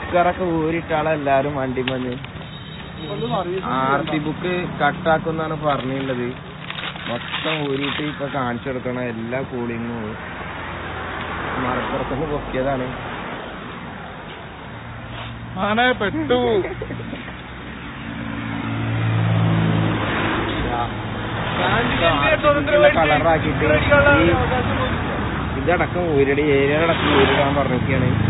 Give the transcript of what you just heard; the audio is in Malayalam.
സ്റ്റിക്കറൊക്കെ ഊരിട്ടാളെ എല്ലാരും വണ്ടി മഞ്ഞ് ആർ സി ബുക്ക് കട്ടാക്കുന്നാണ് പറഞ്ഞിട്ടുള്ളത് മൊത്തം ഊരിയിട്ട് ഇപ്പൊ കാണിച്ചു കൊടുക്കണം എല്ലാ കൂളിങ്ങും മലപ്പുറത്തുനിന്ന് പൊക്കിയതാണ് ആനെ പെട്ടു കളറാക്കിട്ട് ഈ ഇതടക്കം ഊരടി ഏരിയ അടക്കം ഊരിടാൻ പറഞ്ഞൊക്കെയാണ്